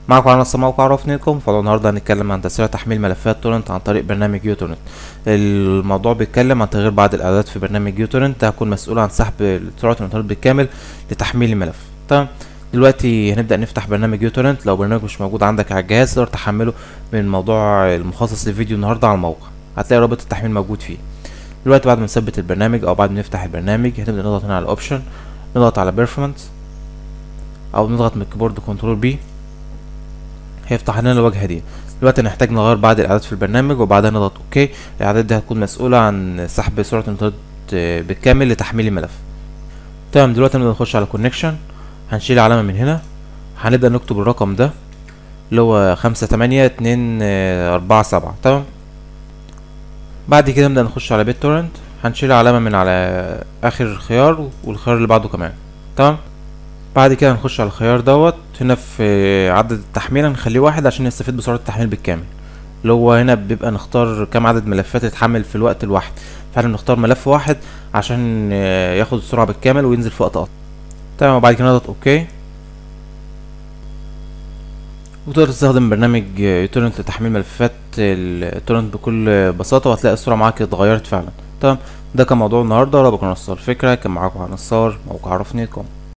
معكم على نص موقع عرفنيكم فلو النهارده هنتكلم عن تسريع تحميل ملفات تورنت عن طريق برنامج يوتورنت الموضوع بيتكلم عن تغيير بعض الاعدادات في برنامج يوتورنت هكون مسؤول عن سحب سرعه الانترنت بالكامل لتحميل الملف تمام دلوقتي هنبدا نفتح برنامج يوتورنت لو برنامج مش موجود عندك على الجهاز تقدر تحمله من الموضوع المخصص للفيديو النهارده على الموقع هتلاقي رابط التحميل موجود فيه دلوقتي بعد ما نثبت البرنامج او بعد ما نفتح البرنامج هنبدا نضغط هنا على اوبشن نضغط على بيرفورمانس او نضغط من الكيبورد كنترول بي هيفتح لنا الواجهه دي دلوقتي هنحتاج نغير بعض الاعداد في البرنامج وبعدها نضغط اوكي الاعداد دي هتكون مسؤوله عن سحب سرعه الانترنت بالكامل لتحميل الملف تمام دلوقتي نبدا نخش على كونكشن هنشيل علامه من هنا هنبدا نكتب الرقم ده اللي هو خمسة تمانية اتنين أربعة سبعة تمام بعد كده نبدأ نخش على بيت تورنت هنشيل علامة من على آخر خيار والخيار اللي بعده كمان تمام بعد كده هنخش على الخيار دوت هنا في عدد التحميل هنخليه واحد عشان نستفيد بسرعة التحميل بالكامل اللي هو هنا بيبقى نختار كام عدد ملفات تتحمل في الوقت الواحد فاحنا بنختار ملف واحد عشان ياخد السرعة بالكامل وينزل في وقت أقصر تمام وبعد كده نضغط اوكي وتقدر تستخدم برنامج يوتورنت لتحميل ملفات التورنت بكل بساطة وهتلاقي السرعة معاك اتغيرت فعلا تمام ده كان موضوع النهاردة ورا بكون نصار الفكرة كان معاكم على نصار موقع عرفني كوم